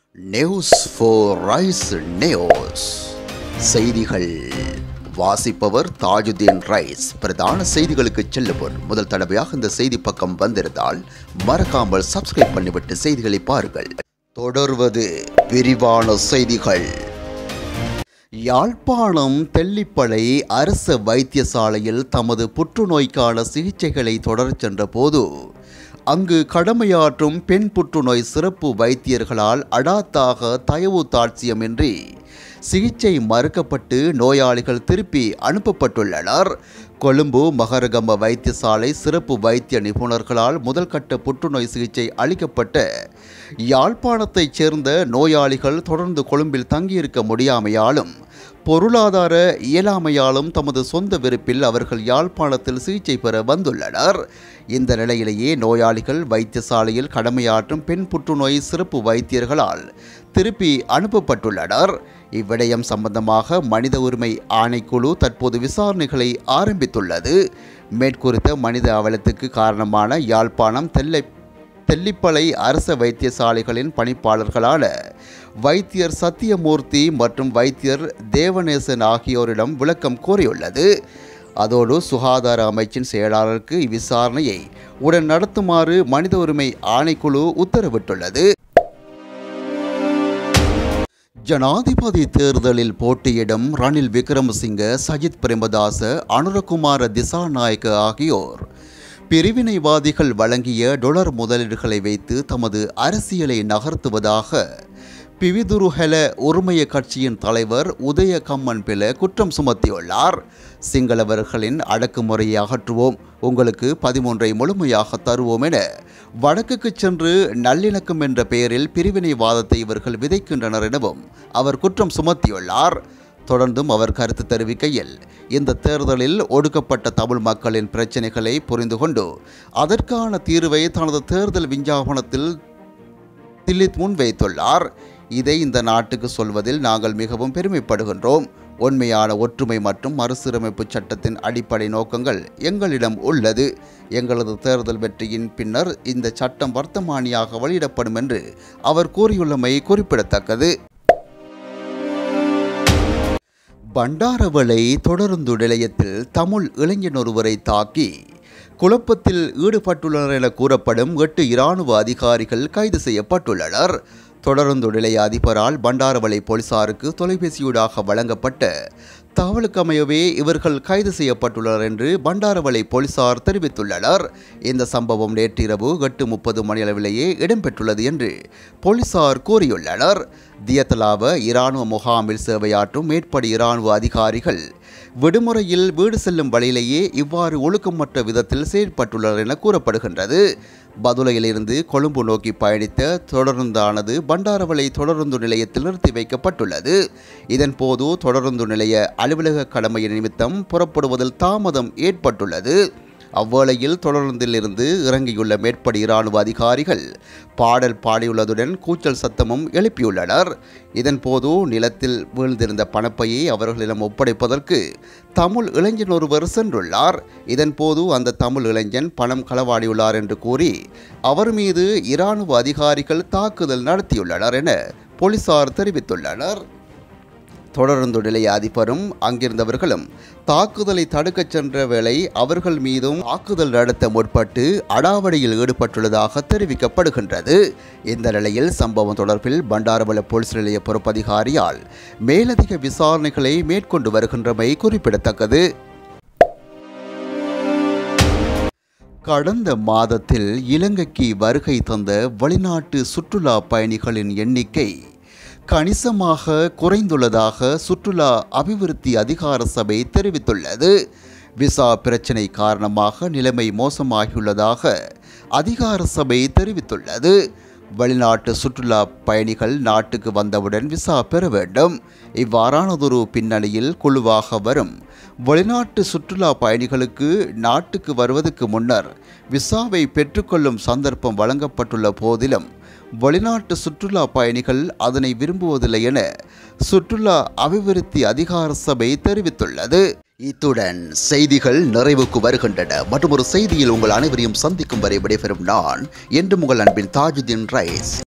news four rice news செய்திகள் வாசிப்பவர் Tajuddin rice பிரதான செய்திகளுக்கு செல்லுவோர் முதல் தடவையாக இந்த செய்தி பக்கம் வந்திருந்தால் மறக்காமல் சப்ஸ்கிரைப் பண்ணிவிட்டு செய்திகளை பாருங்கள் தொடர்வது விரிவான செய்திகள் யாழ்ப்பாணம் தெல்லிப்பளை அரச வைத்தியசாலையில் தமது புற்றுநோய்க்கான சிகிச்சைகளை தொடரச் சென்ற போது அங்கு கடமையாற்றும் பெண் புற்றுநோய் சிறப்பு வைத்தியர்களால் அடாத்தாக தயவு தாட்சியமின்றி சிகிச்சை மறுக்கப்பட்டு நோயாளிகள் திருப்பி அனுப்பப்பட்டுள்ளனர் கொழும்பு மகரகம வைத்தியசாலை சிறப்பு வைத்திய நிபுணர்களால் முதல்கட்ட புற்றுநோய் சிகிச்சை அளிக்கப்பட்ட யாழ்ப்பாணத்தைச் சேர்ந்த நோயாளிகள் தொடர்ந்து கொழும்பில் தங்கியிருக்க முடியாமையாலும் பொருளாதார இயலாமையாலும் தமது சொந்த விருப்பில் அவர்கள் யாழ்ப்பாணத்தில் சிகிச்சை பெற வந்துள்ளனர் இந்த நிலையிலேயே நோயாளிகள் வைத்தியசாலையில் கடமையாற்றும் பெண் புற்றுநோய் சிறப்பு வைத்தியர்களால் திருப்பி அனுப்பப்பட்டுள்ளனர் இவ்விடயம் சம்பந்தமாக மனித உரிமை ஆணைக்குழு தற்போது விசாரணைகளை ஆரம்பித்துள்ளது மேற்குறித்த மனித அவலத்துக்கு காரணமான யாழ்ப்பாணம் தெல்லை தெல்லிப்பளை அரச வைத்தியசாலைகளின் பணிப்பாளர்களான வைத்தியர் சத்தியமூர்த்தி மற்றும் வைத்தியர் தேவநேசன் ஆகியோரிடம் விளக்கம் கோரியுள்ளது அதோடு சுகாதார அமைச்சின் செயலாளருக்கு இவ்விசாரணையை உடன் நடத்துமாறு மனித உரிமை ஆணைக்குழு உத்தரவிட்டுள்ளது ஜனாதிபதி தேர்தலில் போட்டியிடும் ரணில் விக்ரமசிங்க சஜித் பிரேமதாச அனுரகுமார திசாநாயக்க ஆகியோர் பிரிவினைவாதிகள் வழங்கிய டொலர் முதலீடுகளை வைத்து தமது அரசியலை நகர்த்துவதாக பிவிதுருஹெல உரிமைய கட்சியின் தலைவர் உதய கம்மன் பில குற்றம் சுமத்தியுள்ளார் சிங்களவர்களின் அடக்குமுறையை அகற்றுவோம் உங்களுக்கு பதிமூன்றை முழுமையாக தருவோம் என வடக்குக்கு சென்று நல்லிணக்கம் என்ற பெயரில் பிரிவினைவாதத்தை இவர்கள் விதைக்கின்றனர் எனவும் அவர் குற்றம் சுமத்தியுள்ளார் தொடர்ந்தும் அவர் கருத்து தெரிவிக்கையில் இந்த தேர்தலில் ஒடுக்கப்பட்ட தமிழ் மக்களின் பிரச்சினைகளை புரிந்து கொண்டு அதற்கான தீர்வை தனது தேர்தல் விஞ்ஞாபனத்தில் தில்லித் முன்வைத்துள்ளார் இதை இந்த நாட்டுக்கு சொல்வதில் நாங்கள் மிகவும் பெருமைப்படுகின்றோம் உண்மையான ஒற்றுமை மற்றும் மறுசீரமைப்பு சட்டத்தின் அடிப்படை நோக்கங்கள் எங்களிடம் உள்ளது எங்களது தேர்தல் வெற்றியின் பின்னர் இந்த சட்டம் வர்த்தமானியாக வெளியிடப்படும் என்று அவர் கூறியுள்ளமை குறிப்பிடத்தக்கது பண்டாரவளை தொடருந்து நிலையத்தில் தமிழ் இளைஞன் ஒருவரை தாக்கி குழப்பத்தில் ஈடுபட்டுள்ளனர் என கூறப்படும் எட்டு இராணுவ அதிகாரிகள் கைது செய்யப்பட்டுள்ளனர் தொடருந்து நிலைய அதிபரால் பண்டாரவளை போலீசாருக்கு தொலைபேசியூடாக வழங்கப்பட்ட தகவலுக்கமையவே இவர்கள் கைது செய்யப்பட்டுள்ளனர் என்று பண்டாரவளை போலீசார் தெரிவித்துள்ளனர் இந்த சம்பவம் நேற்றிரவு எட்டு முப்பது மணியளவிலேயே இடம்பெற்றுள்ளது என்று போலீசார் கூறியுள்ளனர் தியத்தலாவ இராணுவ முகாமில் சேவையாற்றும் மேற்படி இராணுவ அதிகாரிகள் விடுமுறையில் வீடு செல்லும் வழியிலேயே இவ்வாறு ஒழுக்கமற்ற விதத்தில் செயல்பட்டுள்ளனர் என கூறப்படுகின்றது பதுளையிலிருந்து கொழும்பு நோக்கி பயணித்த தொடருந்தானது பண்டாரவளை தொடருந்து நிலையத்தில் நிறுத்தி வைக்கப்பட்டுள்ளது இதன்போது தொடருந்து நிலைய அலுவலக கடமையின் நிமித்தம் புறப்படுவதில் தாமதம் ஏற்பட்டுள்ளது அவ்வேளையில் தொடர்ந்திலிருந்து இறங்கியுள்ள மேற்படி இராணுவ அதிகாரிகள் பாடல் பாடியுள்ளதுடன் கூச்சல் சத்தமும் எழுப்பியுள்ளனர் இதன்போது நிலத்தில் வீழ்ந்திருந்த பணப்பையை அவர்களிடம் ஒப்படைப்பதற்கு தமிழ் இளைஞன் ஒருவர் சென்றுள்ளார் இதன்போது அந்த தமிழ் இளைஞன் பணம் களவாடியுள்ளார் என்று கூறி அவர் மீது இராணுவ அதிகாரிகள் தாக்குதல் நடத்தியுள்ளனர் என போலீசார் தெரிவித்துள்ளனர் தொடர்ந்து நிலைய அதிபரும் அங்கிருந்தவர்களும் தாக்குதலை தடுக்கச் சென்ற வேளை அவர்கள் மீதும் தாக்குதல் நடத்த முற்பட்டு அடாவடியில் ஈடுபட்டுள்ளதாக தெரிவிக்கப்படுகின்றது இந்த நிலையில் சம்பவம் தொடர்பில் பண்டாரவள போலீஸ் நிலைய பொறுப்பதிகாரியால் மேலதிக விசாரணைகளை மேற்கொண்டு வருகின்றமை குறிப்பிடத்தக்கது கடந்த மாதத்தில் இலங்கைக்கு வருகை தந்த வெளிநாட்டு சுற்றுலா பயணிகளின் எண்ணிக்கை கணிசமாக குறைந்துள்ளதாக சுற்றுலா அபிவிருத்தி அதிகார சபை தெரிவித்துள்ளது விசா பிரச்சினை காரணமாக நிலைமை மோசமாகியுள்ளதாக அதிகார சபை தெரிவித்துள்ளது வெளிநாட்டு சுற்றுலா பயணிகள் நாட்டுக்கு வந்தவுடன் விசா பெற வேண்டும் இவ்வாறானதொரு பின்னணியில் குழுவாக வரும் வெளிநாட்டு சுற்றுலா பயணிகளுக்கு நாட்டுக்கு வருவதற்கு முன்னர் விசாவை பெற்றுக்கொள்ளும் சந்தர்ப்பம் வழங்கப்பட்டுள்ள போதிலும் வெளிநாட்டு சுற்றுலா பயணிகள் அதனை விரும்புவதில்லை என சுற்றுலா அபிவிருத்தி அதிகார சபை தெரிவித்துள்ளது இத்துடன் செய்திகள் நிறைவுக்கு வருகின்றன மற்றும் ஒரு செய்தியில் உங்கள் அனைவரையும் சந்திக்கும் வரை விடைபெறும் நான் என்று உங்கள் அன்பின் தாஜுதீன் ரைஸ்